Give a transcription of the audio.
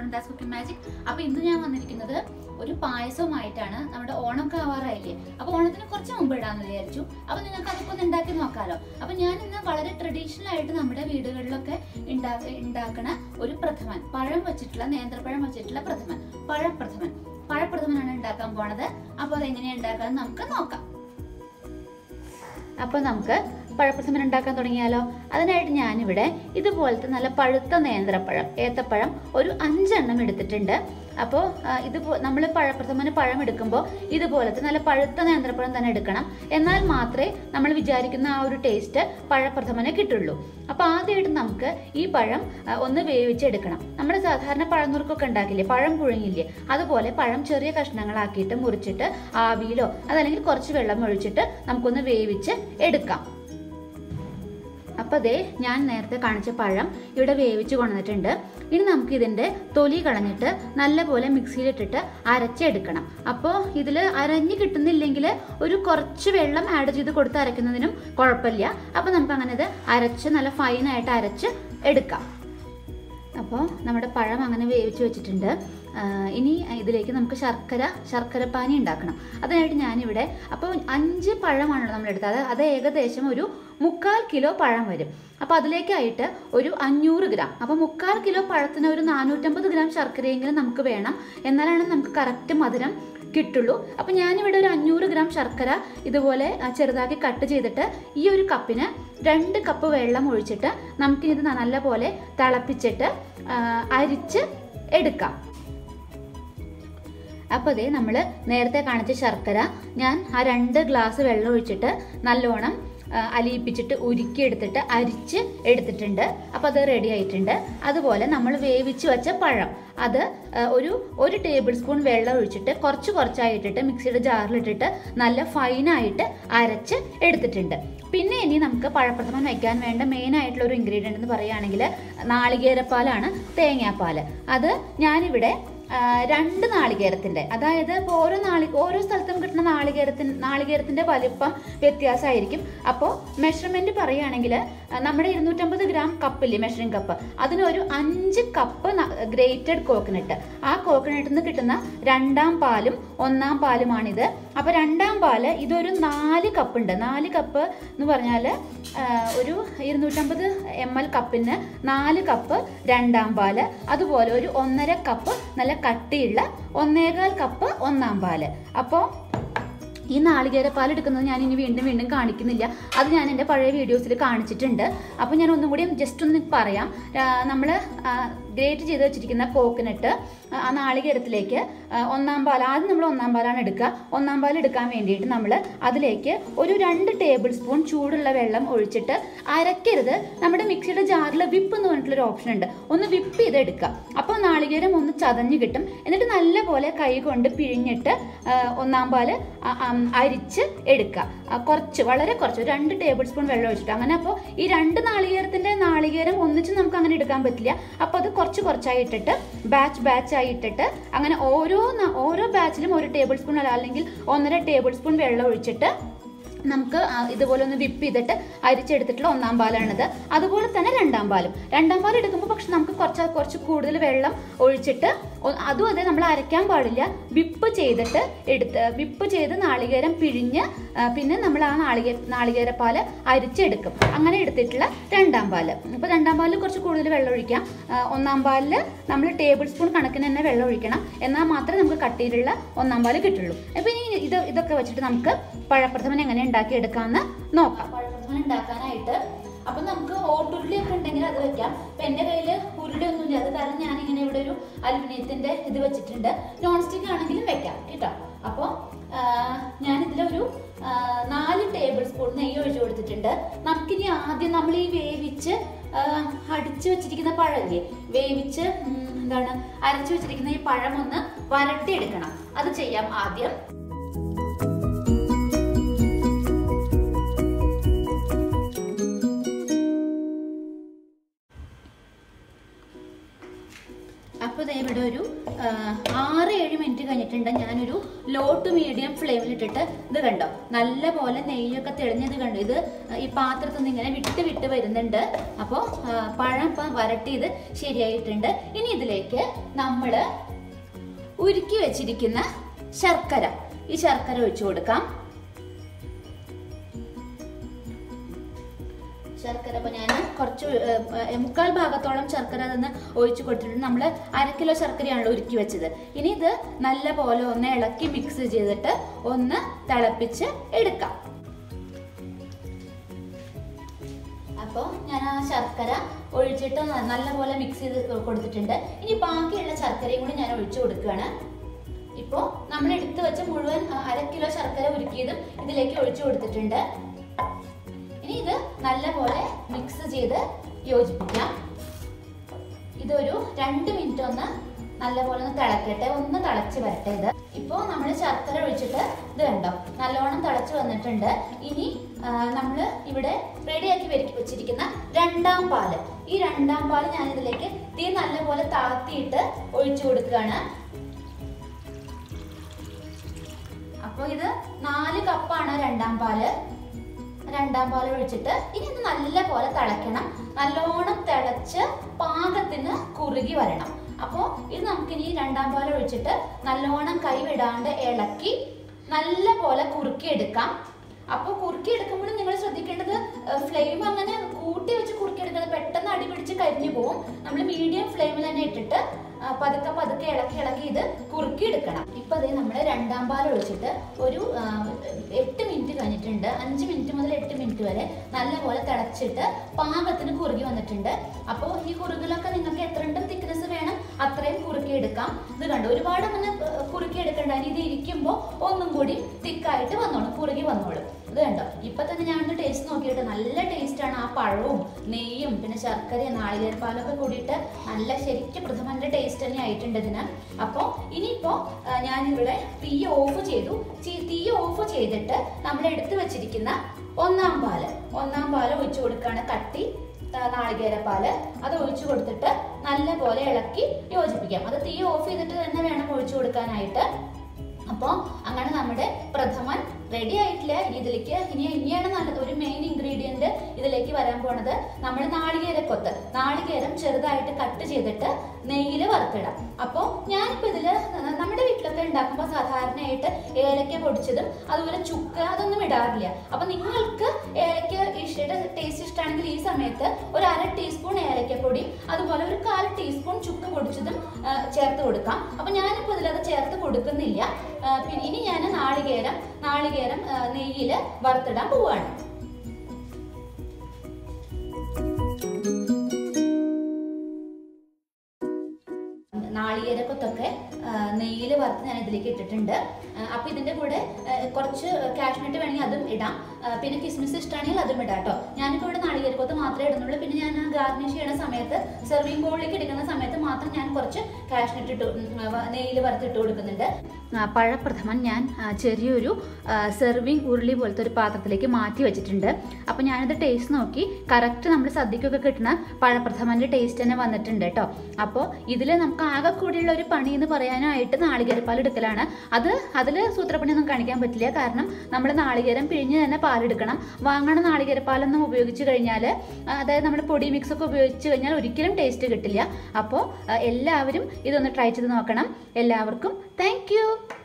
Nanda's cooking magic അപ്പൊ ഇന്ന് ഞാൻ വന്നിരിക്കുന്നത് ഒരു പായസവുമായിട്ടാണ് നമ്മുടെ ഓണമൊക്കെ ആവാറായില്ലേ അപ്പൊ ഓണത്തിന് കുറച്ച് മുമ്പ് ഇടാന്ന് വിചാരിച്ചു അപ്പൊ നിങ്ങൾക്ക് അതൊക്കെ ഒന്ന് ഉണ്ടാക്കി നോക്കാലോ അപ്പൊ ഞാൻ ഇന്ന് വളരെ ട്രഡീഷണൽ ആയിട്ട് നമ്മുടെ വീടുകളിലൊക്കെ ഉണ്ടാക്ക ഉണ്ടാക്കണ ഒരു പ്രഥമൻ പഴം വെച്ചിട്ടുള്ള നേന്ത്രപ്പഴം വെച്ചിട്ടുള്ള പ്രഥമൻ പഴപ്രഥമൻ പഴപ്രഥമനാണ് ഉണ്ടാക്കാൻ പോണത് അപ്പൊ അതെങ്ങനെയാണ് ഉണ്ടാക്കാൻ നമുക്ക് നോക്കാം അപ്പോൾ നമുക്ക് പഴപ്രഥമൻ ഉണ്ടാക്കാൻ തുടങ്ങിയാലോ അതിനായിട്ട് ഞാനിവിടെ ഇതുപോലത്തെ നല്ല പഴുത്ത നേന്ത്രപ്പഴം ഏത്തപ്പഴം ഒരു അഞ്ചെണ്ണം എടുത്തിട്ടുണ്ട് അപ്പോൾ ഇത് നമ്മൾ പഴപ്രഥമന് പഴം എടുക്കുമ്പോൾ ഇതുപോലത്തെ നല്ല പഴുത്ത നേന്ത്രപ്പഴം തന്നെ എടുക്കണം എന്നാൽ മാത്രമേ നമ്മൾ വിചാരിക്കുന്ന ആ ഒരു ടേസ്റ്റ് പഴപ്രഥമന് കിട്ടുള്ളൂ അപ്പോൾ ആദ്യമായിട്ട് നമുക്ക് ഈ പഴം ആ, ഒന്ന് വേവിച്ചെടുക്കണം നമ്മൾ സാധാരണ പഴനുറുക്കൊക്കെ ഉണ്ടാക്കില്ലേ പഴം പുഴുങ്ങില്ലേ അതുപോലെ പഴം ചെറിയ കഷ്ണങ്ങളാക്കിയിട്ട് മുറിച്ചിട്ട് ആവിയിലോ അതല്ലെങ്കിൽ കുറച്ച് വെള്ളം ഒഴിച്ചിട്ട് നമുക്കൊന്ന് വേവിച്ച് എടുക്കാം അപ്പോൾ ദേ ഞാൻ നേരത്തെ കാണിച്ച പഴം ഇവിടെ വേവിച്ച് കൊണ്ടുവന്നിട്ടുണ്ട് ഇനി നമുക്ക് ഇതിൻ്റെ തൊലി കളഞ്ഞിട്ട് നല്ലപോലെ മിക്സിയിലിട്ടിട്ട് അരച്ചെടുക്കണം അപ്പോൾ ഇതിൽ അരഞ്ഞ് കിട്ടുന്നില്ലെങ്കിൽ ഒരു കുറച്ച് വെള്ളം ആഡ് ചെയ്ത് കൊടുത്ത് അരയ്ക്കുന്നതിനും കുഴപ്പമില്ല അപ്പോൾ നമുക്ക് അങ്ങനെ ഇത് അരച്ച് നല്ല ഫൈനായിട്ട് അരച്ച് എടുക്കാം അപ്പോൾ നമ്മുടെ പഴം അങ്ങനെ വേവിച്ച് വെച്ചിട്ടുണ്ട് ആ, ഇനി ഇതിലേക്ക് നമുക്ക് ശർക്കര ശർക്കരപ്പാനി ഉണ്ടാക്കണം അതിനായിട്ട് ഞാനിവിടെ അപ്പോൾ അഞ്ച് പഴമാണല്ലോ നമ്മൾ എടുത്തത് അത് അത് ഏകദേശം ഒരു മുക്കാൽ കിലോ പഴം വരും അപ്പോൾ അതിലേക്കായിട്ട് ഒരു അഞ്ഞൂറ് ഗ്രാം അപ്പോൾ മുക്കാൽ കിലോ പഴത്തിന് ഒരു നാനൂറ്റമ്പത് ഗ്രാം ശർക്കരയെങ്കിലും നമുക്ക് വേണം എന്നാലാണ് നമുക്ക് കറക്റ്റ് മധുരം കിട്ടുള്ളൂ അപ്പം ഞാനിവിടെ ഒരു അഞ്ഞൂറ് ഗ്രാം ശർക്കര ഇതുപോലെ ആ, ചെറുതാക്കി കട്ട് ചെയ്തിട്ട് ഈ ഒരു കപ്പിന് രണ്ട് കപ്പ് വെള്ളം ഒഴിച്ചിട്ട് നമുക്കിത് നല്ലപോലെ തിളപ്പിച്ചിട്ട് ആ, അരിച്ച് എടുക്കാം അപ്പോൾ അതേ നമ്മൾ നേരത്തെ കാണിച്ച ശർക്കര ഞാൻ ആ രണ്ട് ഗ്ലാസ് വെള്ളം ഒഴിച്ചിട്ട് നല്ലോണം ആ, അലിയിപ്പിച്ചിട്ട് ഉരുക്കിയെടുത്തിട്ട് അരിച്ച് എടുത്തിട്ടുണ്ട് അപ്പോൾ അത് റെഡി ആയിട്ടുണ്ട് അതുപോലെ നമ്മൾ വേവിച്ച് വെച്ച പഴം അത് ആ, ഒരു ഒരു ടേബിൾ സ്പൂൺ വെള്ളം ഒഴിച്ചിട്ട് കുറച്ച് കുറച്ചായിട്ടിട്ട് മിക്സിയുടെ ജാറിലിട്ടിട്ട് നല്ല ഫൈനായിട്ട് അരച്ച് എടുത്തിട്ടുണ്ട് പിന്നെ ഇനി നമുക്ക് പഴപ്രഥമൻ വയ്ക്കാൻ വേണ്ട മെയിൻ ആയിട്ടുള്ള ഒരു ഇൻഗ്രീഡിയൻ്റ് എന്ന് പറയുകയാണെങ്കിൽ നാളികേരപ്പാലാണ് തേങ്ങാപ്പാൽ അത് ഞാനിവിടെ ആ, രണ്ട് നാളികേരത്തിന്റെ അതായത് ഇപ്പോൾ ഓരോ നാളി ഓരോ സ്ഥലത്തും കിട്ടുന്ന നാളികേരത്തിന് നാളികേരത്തിന്റെ വലിപ്പം വ്യത്യാസമായിരിക്കും അപ്പോൾ മെഷർമെന്റ് പറയുകയാണെങ്കിൽ നമ്മുടെ ഇരുന്നൂറ്റമ്പത് ഗ്രാം കപ്പില്ലേ മെഷറിംഗ് കപ്പ് അതിനൊരു അഞ്ച് കപ്പ് ഗ്രേറ്റഡ് കോക്കനട്ട് ആ കോക്കനട്ടിൽ നിന്ന് കിട്ടുന്ന രണ്ടാം പാലും ഒന്നാം പാലുമാണിത് അപ്പോൾ രണ്ടാം പാല് ഇതൊരു നാല് കപ്പ് ഉണ്ട് നാല് കപ്പ് എന്ന് പറഞ്ഞാൽ ഒരു ഇരുന്നൂറ്റമ്പത് എം എൽ കപ്പിന് നാല് കപ്പ് രണ്ടാം പാല് അതുപോലെ ഒരു ഒന്നര കപ്പ് നല്ല കട്ടിയുള്ള ഒന്നേകാൽ കപ്പ് ഒന്നാം പാല് അപ്പോൾ ഈ നാളികേരപ്പാൽ എടുക്കുന്നത് ഞാൻ ഇനി വീണ്ടും വീണ്ടും കാണിക്കുന്നില്ല അത് ഞാൻ എൻ്റെ പഴയ വീഡിയോസിൽ കാണിച്ചിട്ടുണ്ട് അപ്പോൾ ഞാൻ ഒന്നും കൂടി ജസ്റ്റ് ഒന്ന് പറയാം നമ്മൾ ഗ്രേറ്റ് ചെയ്ത് വെച്ചിരിക്കുന്ന കോക്കനട്ട് ആ നാളികേരത്തിലേക്ക് ആ, ഒന്നാം പാൽ ആദ്യം നമ്മൾ ഒന്നാം പാലാണ് എടുക്കുക ഒന്നാം പാൽ എടുക്കാൻ വേണ്ടിയിട്ട് നമ്മൾ അതിലേക്ക് ഒരു രണ്ട് ടേബിൾ സ്പൂൺ ചൂടുള്ള വെള്ളം ഒഴിച്ചിട്ട് അരക്കരുത് നമ്മുടെ മിക്സിയുടെ ജാറിൽ വിപ്പ് എന്ന് പറഞ്ഞിട്ടുള്ളൊരു ഓപ്ഷൻ ഉണ്ട് ഒന്ന് വിപ്പ് ചെയ്ത് എടുക്കുക അപ്പോൾ നാളികേരം ഒന്ന് ചതഞ്ഞ് കിട്ടും എന്നിട്ട് നല്ലപോലെ കൈ കൊണ്ട് പിഴിഞ്ഞിട്ട് ആ, ഒന്നാം പാല് ആ, ആ, അരിച്ച് എടുക്കുക ആ, കുറച്ച് വളരെ കുറച്ച് ഒരു രണ്ട് ടേബിൾ സ്പൂൺ വെള്ളം ഒഴിച്ചിട്ട് അങ്ങനെ അപ്പോൾ ഈ രണ്ട് നാളികേരത്തിന്റെ നാളികേരം ഒന്നിച്ച് നമുക്ക് അങ്ങനെ എടുക്കാൻ പറ്റില്ല അപ്പോൾ അത് കുറച്ച് കുറച്ചായി ഇട്ടിട്ട് ബാച്ച് ബാച്ച് ആയി ഇട്ടിട്ട് അങ്ങനെ ഓരോ ന- ഓരോ ബാച്ചിലും ഒരു ടേബിൾ സ്പൂൺ അല്ലെങ്കിൽ ഒന്നര ടേബിൾ സ്പൂൺ വെള്ളം ഒഴിച്ചിട്ട് നമുക്ക് ആ ഇതുപോലെ ഒന്ന് വിപ്പ് ചെയ്തിട്ട് അരിച്ചെടുത്തിട്ടുള്ള ഒന്നാം പാലാണിത് അതുപോലെ തന്നെ രണ്ടാം പാലും രണ്ടാം പാൽ എടുക്കുമ്പോൾ പക്ഷെ നമുക്ക് കുറച്ച് കുറച്ച് കൂടുതൽ വെള്ളം ഒഴിച്ചിട്ട് ഒ- അതും അതെ നമ്മൾ അരയ്ക്കാൻ പാടില്ല വിപ്പ് ചെയ്തിട്ട് എടുത്ത് വിപ്പ് ചെയ്ത് നാളികേരം പിഴിഞ്ഞ് ആ, പിന്നെ നമ്മൾ ആ നാളികേര നാളികേരപ്പാല് അരിച്ചെടുക്കും അങ്ങനെ എടുത്തിട്ടുള്ള രണ്ടാം പാല് ഇപ്പോൾ രണ്ടാം പാലിൽ കുറച്ച് കൂടുതൽ വെള്ളം ഒഴിക്കാം ആ, ഒന്നാം പാലിൽ നമ്മൾ ടേബിൾ സ്പൂൺ കണക്കിന് തന്നെ വെള്ളം ഒഴിക്കണം എന്നാൽ മാത്രമേ നമുക്ക് കട്ടിയിലുള്ള ഒന്നാം പാല് കിട്ടുള്ളൂ അപ്പോൾ ഇനി ഇത് ഇതൊക്കെ വെച്ചിട്ട് നമുക്ക് പഴപ്രഥമൻ എങ്ങനെ ഉണ്ടാക്കി എടുക്കാമെന്ന് നോക്കാം പഴപ്രഥമൻ ഉണ്ടാക്കാനായിട്ട് അപ്പൊ നമുക്ക് ഓട്ടുരുളി ഒക്കെ ഉണ്ടെങ്കിൽ അത് വെക്കാം ഇപ്പൊ എന്റെ കയ്യിൽ ഉരുളി ഒന്നും ഇല്ല അത് കാരണം ഞാൻ ഇങ്ങനെ ഇവിടെ ഒരു അലുമിനിയത്തിന്റെ ഇത് വെച്ചിട്ടുണ്ട് നോൺ സ്റ്റിക്ക് ആണെങ്കിലും വെക്കാം കേട്ടോ അപ്പോൾ ഞാൻ ഇതിലൊരു ആ, നാല് ടേബിൾ സ്പൂൺ നെയ്യ് ഒഴിച്ചു കൊടുത്തിട്ടുണ്ട് നമുക്കിനി ആദ്യം നമ്മൾ ഈ വേവിച്ച് ആ, അടിച്ചു വെച്ചിരിക്കുന്ന പഴമില്ലേ വേവിച്ച് ഉം, എന്താണ് അരച്ചു വെച്ചിരിക്കുന്ന ഈ പഴം ഒന്ന് വരട്ടിയെടുക്കണം അത് ചെയ്യാം ആദ്യം അപ്പോൾ ദേ ഇവിടെ ഒരു ആ, ആറ് ഏഴ് മിനിറ്റ് കഴിഞ്ഞിട്ടുണ്ട് ഞാനൊരു ലോ ടു മീഡിയം ഫ്ലെയിമിലിട്ടിട്ട് ഇത് കണ്ടോ നല്ല പോലെ നെയ്യൊക്കെ തെളിഞ്ഞത് കണ്ടോ ഇത് ഈ പാത്രത്തിൽ നിന്ന് ഇങ്ങനെ വിട്ട് വിട്ട് വരുന്നുണ്ട് അപ്പോൾ പഴം ഇപ്പം വരട്ടിയത് ശരിയായിട്ടുണ്ട് ഇനി ഇതിലേക്ക് നമ്മൾ ഉരുക്കി വെച്ചിരിക്കുന്ന ശർക്കര ഈ ശർക്കര ഒഴിച്ചു കൊടുക്കാം ശർക്കര അപ്പോൾ ഞാൻ കുറച്ച് ഏഹ്, ഏഹ്, മുക്കാൽ ഭാഗത്തോളം ശർക്കര അതിന് ഒഴിച്ചു കൊടുത്തിട്ടുണ്ട് നമ്മൾ അര കിലോ ശർക്കരയാണല്ലോ ഉരുക്കി വെച്ചത് ഇനി ഇത് നല്ല പോലെ ഒന്ന് ഇളക്കി മിക്സ് ചെയ്തിട്ട് ഒന്ന് തിളപ്പിച്ച് എടുക്കാം അപ്പോൾ ഞാൻ ആ ശർക്കര ഒഴിച്ചിട്ട് ന- നല്ലപോലെ മിക്സ് ചെയ്ത് കൊടുത്തിട്ടുണ്ട് ഇനി ബാക്കിയുള്ള ശർക്കരയും കൂടി ഞാൻ ഒഴിച്ചു കൊടുക്കുകയാണ് ഇപ്പോൾ നമ്മൾ എടുത്തു വെച്ച മുഴുവൻ ആ, അര കിലോ ശർക്കര ഉരുക്കിയതും ഇതിലേക്ക് ഒഴിച്ചു കൊടുത്തിട്ടുണ്ട് ഇനി ഇത് നല്ലപോലെ മിക്സ് ചെയ്ത് യോജിപ്പിക്കാം ഇതൊരു രണ്ട് മിനിറ്റ് ഒന്ന് നല്ലപോലെ ഒന്ന് തിളക്കട്ടെ ഒന്ന് തിളച്ച് വരട്ടെ ഇത് ഇപ്പോൾ നമ്മൾ ശർക്കര ഒഴിച്ചിട്ട് ഇത് കണ്ടോ നല്ലോണം തിളച്ച് വന്നിട്ടുണ്ട് ഇനി നമ്മൾ ഇവിടെ റെഡിയാക്കി വെരി- വെച്ചിരിക്കുന്ന രണ്ടാം പാല് ഈ രണ്ടാം പാല് ഞാൻ ഇതിലേക്ക് തീ നല്ലപോലെ താത്തിയിട്ട് ഒഴിച്ചു കൊടുക്കുകയാണ് അപ്പോൾ ഇത് നാല് കപ്പാണ് രണ്ടാം പാല് രണ്ടാം പാൽ ഒഴിച്ചിട്ട് ഇനി ഇത് നല്ല പോലെ തിളയ്ക്കണം നല്ലോണം തിളച്ച് പാകത്തിന് കുറുകി വരണം അപ്പോൾ ഇത് നമുക്കിനി രണ്ടാം പാൽ ഒഴിച്ചിട്ട് നല്ലോണം കൈവിടാണ്ട് ഇളക്കി നല്ല പോലെ കുറുക്കി എടുക്കാം അപ്പോൾ കുറുക്കി എടുക്കുമ്പോൾ നിങ്ങൾ ശ്രദ്ധിക്കേണ്ടത് ഫ്ലെയിം അങ്ങനെ കൂട്ടി വെച്ച് കുറുക്കി എടുക്കുന്നത് പെട്ടെന്ന് അടി പിടിച്ച് കരിഞ്ഞു പോകും നമ്മൾ മീഡിയം ഫ്ലെയിമിൽ തന്നെ ഇട്ടിട്ട് ആ, പതുക്കെ പതുക്കെ ഇളക്കി ഇളക്കി ഇത് കുറുക്കി എടുക്കണം ഇപ്പൊ അതേ നമ്മൾ രണ്ടാം പാൽ ഒഴിച്ചിട്ട് ഒരു ആ, എട്ട് മിനിറ്റ് കഴിഞ്ഞിട്ടുണ്ട് അഞ്ച് മിനിറ്റ് മുതൽ എട്ട് മിനിറ്റ് വരെ നല്ലപോലെ തിളച്ചിട്ട് പാകത്തിന് കുറുകി വന്നിട്ടുണ്ട് അപ്പോൾ ഈ കുറുകിലൊക്കെ നിങ്ങൾക്ക് എത്ര തിക്നെസ് വേണം അത്രയും കുറുക്കി എടുക്കാം ഇത് കണ്ടോ ഒരുപാട് അങ്ങനെ ആ, കുറുക്കി എടുക്കണ്ട ഇനി ഇത് ഇരിക്കുമ്പോൾ ഒന്നും കൂടി തിക്കായിട്ട് വന്നോളും കുറുകി വന്നോളും ഇത് കണ്ടോ ഇപ്പൊ തന്നെ ഞാനൊന്ന് ടേസ്റ്റ് നോക്കിയിട്ട് നല്ല ടേസ്റ്റ് ആണ് ആ പഴവും നെയ്യും പിന്നെ ശർക്കരയും നാളികേരപ്പാലൊക്കെ കൂടിയിട്ട് നല്ല ശരിക്കും പ്രഥമന്റെ ടേസ്റ്റ് തന്നെ ആയിട്ടുണ്ട് ഇതിന് അപ്പോൾ ഇനിയിപ്പോൾ ഞാനിവിടെ തീ ഓഫ് ചെയ്തു ചി- തീ ഓഫ് ചെയ്തിട്ട് നമ്മൾ എടുത്തു വെച്ചിരിക്കുന്ന ഒന്നാം പാല് ഒന്നാം പാല് ഒഴിച്ചു കൊടുക്കുകയാണ് കട്ടി ആ, നാളികേരപ്പാല് അത് ഒഴിച്ചു കൊടുത്തിട്ട് നല്ലപോലെ ഇളക്കി യോജിപ്പിക്കാം അത് തീ ഓഫ് ചെയ്തിട്ട് തന്നെ വേണം ഒഴിച്ചു കൊടുക്കാനായിട്ട് അപ്പോൾ അങ്ങനെ നമ്മുടെ പ്രഥമൻ റെഡി ആയിട്ടില്ല ഇനി ഇതിലേക്ക് ഇനി ഇനിയാണ് നല്ലത് ഒരു മെയിൻ ഇൻഗ്രീഡിയന്റ് ഇതിലേക്ക് വരാൻ പോണത് നമ്മൾ നാളികേരക്കൊത്ത് നാളികേരം ചെറുതായിട്ട് കട്ട് ചെയ്തിട്ട് നെയ്യിൽ വറുത്തിടാം അപ്പോൾ ഞാനിപ്പോൾ ഇതിൽ നമ്മുടെ വീട്ടിലൊക്കെ ഉണ്ടാക്കുമ്പോൾ സാധാരണയായിട്ട് ഏലക്ക പൊടിച്ചതും അതുപോലെ ചുക്ക് അതൊന്നും ഇടാറില്ല അപ്പോൾ നിങ്ങൾക്ക് ഏലക്ക ഇഷ്ടയുടെ ടേസ്റ്റ് ഇഷ്ടമാണെങ്കിൽ ഈ സമയത്ത് ഒരു അര ടീസ്പൂൺ ഏലക്കപ്പൊടിയും അതുപോലെ ഒരു കാൽ ടീസ്പൂൺ ചുക്ക് പൊടിച്ചതും ആ, ചേർത്ത് കൊടുക്കാം അപ്പോൾ ഞാനിപ്പോൾ ഇതിലത് ചേർത്ത് കൊടുക്കുന്നില്ല ആ, പിന്നെ ഇനി ഞാൻ നാളികേരം നാളികേരം നെയ്യിൽ വറുത്തിടാൻ പോവാണ് നാളികേരക്കൊത്തൊക്കെ നെയ്യിൽ വറുത്ത് ഞാൻ ഇതിലേക്ക് ഇട്ടിട്ടുണ്ട് ആ, അപ്പൊ ഇതിന്റെ കൂടെ ആ, കുറച്ച് കാഷ്നട്ട് വേണമെങ്കിൽ അതും ഇടാം ആ, പിന്നെ കിസ്മിസ് ഇഷ്ടമാണെങ്കിൽ അതും ഇടാം കേട്ടോ ഞാനിപ്പോൾ ഇവിടെ നാളികേരക്കൊത്ത് മാത്രമേ ഇടുന്നുള്ളൂ പിന്നെ ഞാൻ ഗാർണിഷ് ചെയ്യുന്ന സമയത്ത് സെർവിങ് ബോളിലേക്ക് എടുക്കുന്ന സമയത്ത് മാത്രം ഞാൻ കുറച്ച് കാഷ്നട്ട് ഇട്ട് നെയ്യിൽ വറുത്തിട്ട് കൊടുക്കുന്നുണ്ട് ആ, പഴപ്രഥമൻ ഞാൻ ആ, ചെറിയൊരു സെർവിങ് ഉരുളി പോലത്തെ ഒരു പാത്രത്തിലേക്ക് മാറ്റി വെച്ചിട്ടുണ്ട് അപ്പോൾ ഞാനിത് ടേസ്റ്റ് നോക്കി കറക്റ്റ് നമ്മൾ സദ്യക്കൊക്കെ കിട്ടുന്ന പഴപ്രഥമൻ്റെ ടേസ്റ്റ് തന്നെ വന്നിട്ടുണ്ട് കേട്ടോ അപ്പോൾ ഇതിൽ നമുക്ക് ആകെ കൂടിയുള്ള ഒരു പണി എന്ന് പറയാനായിട്ട് നാളികേരപ്പാൽ എടുക്കലാണ് അത് അതിൽ സൂത്രപ്പണിയൊന്നും കാണിക്കാൻ പറ്റില്ല കാരണം നമ്മൾ നാളികേരം പിഴിഞ്ഞ് തന്നെ പാലെടുക്കണം വാങ്ങണ നാളികേരപ്പാലൊന്നും ഉപയോഗിച്ച് കഴിഞ്ഞാൽ അതായത് നമ്മൾ പൊടി മിക്സ് ഒക്കെ ഉപയോഗിച്ച് കഴിഞ്ഞാൽ ഒരിക്കലും ടേസ്റ്റ് കിട്ടില്ല അപ്പോൾ എല്ലാവരും ഇതൊന്ന് ട്രൈ ചെയ്ത് നോക്കണം എല്ലാവർക്കും താങ്ക്